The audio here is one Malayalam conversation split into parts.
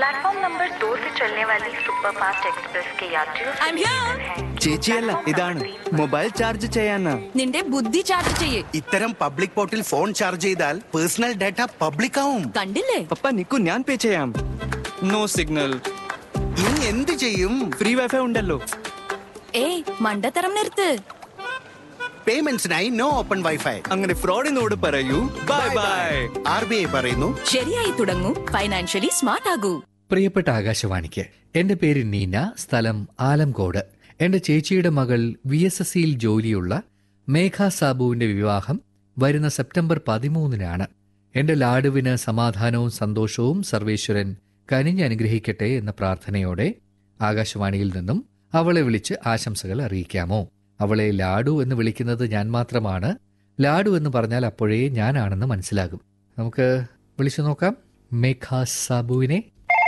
प्लेटफॉर्म नंबर दो से चलने वाली सुपरफास्ट एक्सप्रेस के यात्रियों से I'm here. निवेदन है ചേച്ചിയല്ല ഇതാണ് മൊബൈൽ ചാർജ് ചെയ്യാനാ നിന്റെ ബുദ്ധി ചാർജ് ചെയ്യേ ഇത്തരം പബ്ലിക് പോർട്ടിൽ ഫോൺ ചാർജ് ചെയ്താൽ പേഴ്സണൽ ഡാറ്റ പബ്ലിക് ആവും കണ്ടില്ലേ പപ്പ നിക്കു ഞാൻ പേ ചെയ്യാം നോ സിഗ്നൽ ഇനി എന്ത് ചെയ്യും ഫ്രീ വൈഫൈ ഉണ്ടല്ലോ ഏയ് മണ്ടത്തരം നിർത്ത് പേയ്മെന്റ്സിനായി നോ ഓപ്പൺ വൈഫൈ അങ്ങനെ ഫ്രോഡിനോട് പറയൂ bye bye R B I പറയുന്നു ശരിയായി തുടങ്ങൂ ഫൈനാൻഷ്യലി സ്മാർട്ട് ആകൂ പ്രിയപ്പെട്ട ആകാശവാണിക്ക് എന്റെ പേര് നീന സ്ഥലം ആലംകോട് എന്റെ ചേച്ചിയുടെ മകൾ വി എസ് എസ് സിയിൽ ജോലിയുള്ള മേഘ സാബുവിന്റെ വിവാഹം വരുന്ന സെപ്റ്റംബർ പതിമൂന്നിനാണ് എന്റെ ലാഡുവിന് സമാധാനവും സന്തോഷവും സർവേശ്വരൻ കനിഞ്ഞ് അനുഗ്രഹിക്കട്ടെ എന്ന പ്രാർത്ഥനയോടെ ആകാശവാണിയിൽ നിന്നും അവളെ വിളിച്ച് ആശംസകൾ അറിയിക്കാമോ അവളെ ലാഡു എന്ന് വിളിക്കുന്നത് ഞാൻ മാത്രമാണ് ലാഡു എന്ന് പറഞ്ഞാൽ അപ്പോഴേ ഞാനാണെന്ന് മനസ്സിലാകും നമുക്ക് വിളിച്ചു നോക്കാം മേഘ സാബുവിനെ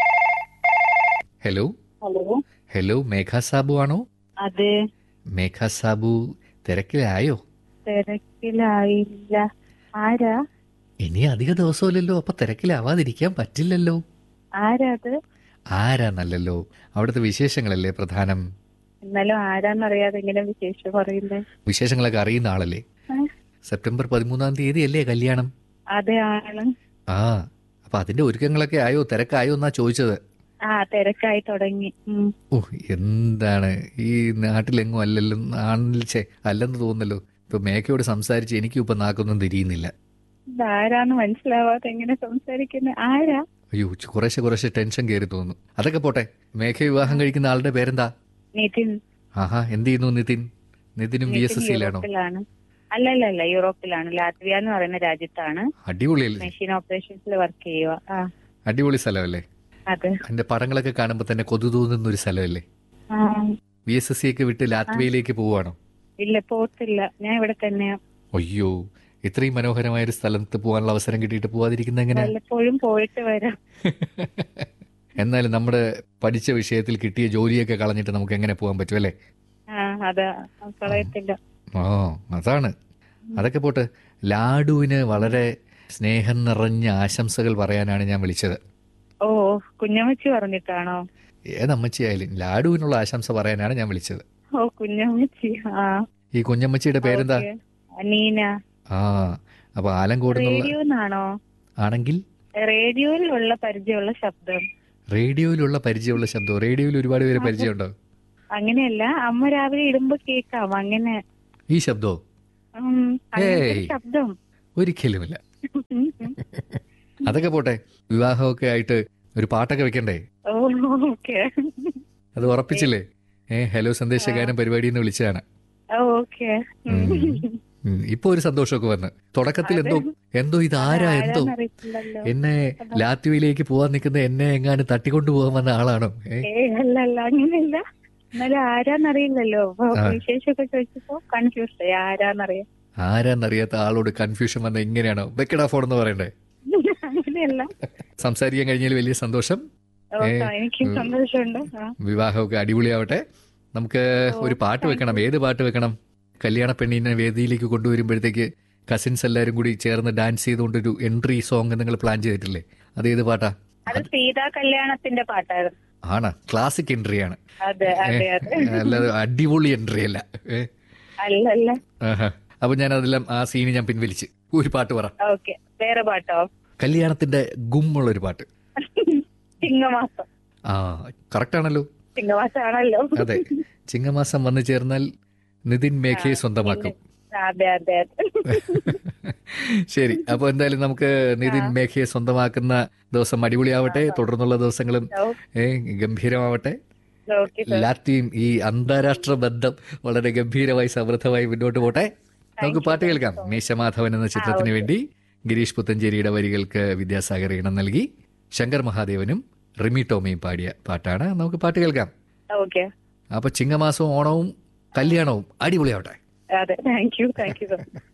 hello hello hello Megha Sabu ആണോ അതെ മേഘ സാബു തിരക്കിലായോ തിരക്കിലായില്ല ആരാ ഇനി അധിക ദിവസമില്ലല്ലോ അപ്പൊ തിരക്കിലാവാതിരിക്കാൻ പറ്റില്ലല്ലോ ആരാ അത് ആരാന്നല്ലല്ലോ അവിടുത്തെ വിശേഷങ്ങളല്ലേ പ്രധാനം എന്നാലും ആരാന്നറിയാതെ ഇങ്ങനെ വിശേഷം പറയുന്നേ വിശേഷങ്ങളൊക്കെ അറിയുന്ന ആളല്ലേ ഏ? സെപ്റ്റംബർ പതിമൂന്നാം തീയതി അല്ലേ കല്യാണം അതെ ആണ് ആ അപ്പൊ അതിന്റെ ഒരുക്കങ്ങളൊക്കെ ആയോ തിരക്കായോ എന്നാ ചോദിച്ചത് ആ തിരക്കായി തുടങ്ങി ഉം. ഓ എന്താണ് ഈ നാട്ടിലെങ്ങും അല്ലല്ലോ ആണിൽ ഛെ, അല്ലെന്ന് തോന്നല്ലോ ഇപ്പൊ മേഘയോട് സംസാരിച്ച് എനിക്കും ഇപ്പൊ നാക്കൊന്നും തിരിയുന്നില്ല ഇതാരാന്ന് മനസ്സിലാവാതെ എങ്ങനെ സംസാരിക്കുന്നത് ആരാ അയ്യോ ചു- കുറേശ്ശെ കുറേശ്ശെ ടെൻഷൻ കയറി തോന്നുന്നു അതൊക്കെ പോട്ടെ മേഘ വിവാഹം കഴിക്കുന്ന ആളുടെ പേരെന്താ നിതിൻ ആഹാ എന്ത് ചെയ്യുന്നു നിതിൻ നിതിനും വി എസ് നിതിൻ എസ് സിയിലാണോ യൂറോപ്പിലാണ് അല്ലല്ല അല്ല യൂറോപ്പിലാണ് ലാത്വിയ എന്ന് പറയുന്ന രാജ്യത്താണ് അടിപൊളിയല്ലേ മെഷീൻ ഓപ്പറേഷൻസിൽ വർക്ക് ചെയ്യുക ആ അടിപൊളി സ്ഥലമല്ലേ അതെ എന്റെ പടങ്ങളൊക്കെ കാണുമ്പോൾ തന്നെ കൊതു തോന്നുന്ന ഒരു സ്ഥലമല്ലേ ആ വി എസ് എസ് സി ഒക്കെ വിട്ട് ലാത്വിയയിലേക്ക് പോവാണോ ഇല്ല പോത്തില്ല ഞാൻ ഇവിടെ തന്നെയാ അയ്യോ ഇത്രയും മനോഹരമായ ഒരു സ്ഥലത്ത് പോകാനുള്ള അവസരം കിട്ടിയിട്ട് പോവാതിരിക്കുന്ന എങ്ങനെ വല്ലപ്പോഴും പോയിട്ട് വരാം എന്നാലും നമ്മുടെ പഠിച്ച വിഷയത്തിൽ കിട്ടിയ ജോലിയൊക്കെ കളഞ്ഞിട്ട് നമുക്ക് എങ്ങനെ പോകാൻ പറ്റും അല്ലേ ആ അതാ കളയത്തില്ല ആ അതാണ് അതൊക്കെ പോട്ട് ലാഡുവിന് വളരെ സ്നേഹം നിറഞ്ഞ ആശംസകൾ പറയാനാണ് ഞാൻ വിളിച്ചത് ഓ കുഞ്ഞമ്മച്ചി പറഞ്ഞിട്ടാണോ ഏതമ്മച്ചിയായാലും ലാഡുവിനുള്ള ആശംസ പറയാനാണ് ഞാൻ വിളിച്ചത് ഓ കുഞ്ഞമ്മച്ചി ആ ഈ കുഞ്ഞമ്മച്ചിയുടെ പേരെന്താ ഓക്കേ. നീന ആ അപ്പൊ ആലങ്കോട് എന്നുള്ള റേഡിയോന്നാണോ ആണെങ്കിൽ റേഡിയോയിലുള്ള പരിചയമുള്ള ശബ്ദം റേഡിയോയിലുള്ള പരിചയമുള്ള ശബ്ദം റേഡിയോയിൽ ഒരുപാട് പേര് പരിചയമുണ്ടോ അങ്ങനെയല്ല അമ്മ രാവിലെ ഇടുമ്പോ കേക്കാം അങ്ങനെ ഈ ശബ്ദോ ഉം, അങ്ങനത്തെ ഏയ്. ശബ്ദം ഒരിക്കലുമില്ല ഉം, ഉം. അതൊക്കെ പോട്ടെ വിവാഹമൊക്കെ ആയിട്ട് ഒരു പാട്ടൊക്കെ വെക്കണ്ടേ ഓ ഓക്കെ അത് ഉറപ്പിച്ചില്ലേ ഏ ഹലോ സന്ദേശഗാനം പരിപാടി എന്ന് വിളിച്ചതാണ് ഓക്കെ ഉം. ഉം, ഇപ്പൊ ഒരു സന്തോഷമൊക്കെ വന്ന് തുടക്കത്തിൽ എന്തോ എന്തോ ഇത് ആരാ എന്തോ അറിയത്തില്ലല്ലോ എന്നെ ലാത്വിയിലേക്ക് പോവാൻ നിൽക്കുന്ന എന്നെ എങ്ങാനും തട്ടിക്കൊണ്ടു പോകാൻ വന്ന ആളാണോ ഏ ഏ അല്ല അല്ല അങ്ങനെയല്ല എന്നാലും ആരാന്നറിയില്ലല്ലോ അപ്പൊ ആ. വിശേഷമൊക്കെ ചോദിച്ചപ്പോ കൺഫ്യൂസ് ആയി ആരാന്നറിയാം ആരാന്നറിയാത്ത ആളോട് കൺഫ്യൂഷൻ വന്ന എങ്ങനെയാണോ വെക്കടാ ഫോൺ എന്ന് പറയണ്ടേ അങ്ങനെയല്ല സംസാരിക്കാൻ കഴിഞ്ഞാൽ വലിയ സന്തോഷം ഓ, ഏ, എനിക്ക് ഉം. സന്തോഷമുണ്ട് ആ. വിവാഹമൊക്കെ അടിപൊളിയാവട്ടെ നമുക്ക് ഒരു പാട്ട് വെക്കണം ഏത് പാട്ട് വെക്കണം കല്യാണ പെണ്ണിനെ വേദിയിലേക്ക് കൊണ്ടുവരുമ്പോഴത്തേക്ക് കസിൻസ് എല്ലാവരും കൂടി ചേർന്ന് ഡാൻസ് ചെയ്തുകൊണ്ടൊരു എൻട്രി സോങ് നിങ്ങൾ പ്ലാൻ ചെയ്തിട്ടില്ലേ അത് ഏത് പാട്ടാ അത് സീതാ കല്യാണത്തിന്റെ പാട്ടായിരുന്നു ആണ് ക്ലാസിക് എൻട്രി ആണ് അതെ അതെ അതെ അല്ലാതെ അടിപൊളി എൻട്രി അല്ല ഏ? അല്ല അല്ല ആഹാ. അപ്പൊ ഞാൻ അതെല്ലാം ആ സീന് ഞാൻ പിൻവലിച്ച് ഒരു പാട്ട് പറ ഓക്കെ വേറെ പാട്ടോ കല്യാണത്തിന്റെ ഗുമ്മുള്ള ഒരു പാട്ട് ചിങ്ങമാസം ആ കറക്റ്റ് ആണല്ലോ ചിങ്ങമാസമാണല്ലോ അതെ ചിങ്ങമാസം വന്നു ചേർന്നാൽ നിതിൻ മേഘയെ സ്വന്തമാക്കും അതെ അതെ അതെ ശരി അപ്പൊ എന്തായാലും നമുക്ക് നിതിൻ മേഘയെ സ്വന്തമാക്കുന്ന ദിവസം അടിപൊളിയാവട്ടെ തുടർന്നുള്ള ദിവസങ്ങളും ഏ, ഗംഭീരമാവട്ടെ ഓക്കെ സർ ലാറ്റിയും ഈ അന്താരാഷ്ട്ര ബന്ധം വളരെ ഗംഭീരമായി സമൃദ്ധമായി മുന്നോട്ട് പോട്ടെ നമുക്ക് പാട്ട് കേൾക്കാം മീശമാധവൻ എന്ന ചിത്രത്തിന് വേണ്ടി ഗിരീഷ് പുത്തഞ്ചേരിയുടെ വരികൾക്ക് വിദ്യാസാഗർ ഇണം നൽകി ശങ്കർ മഹാദേവനും റിമി ടോമിയും പാടിയ പാട്ടാണ് നമുക്ക് പാട്ട് കേൾക്കാം ഓക്കെ അപ്പൊ ചിങ്ങമാസവും ഓണവും കല്യാണവും അടിപൊളിയാവട്ടെ അതെ thank you thank you sir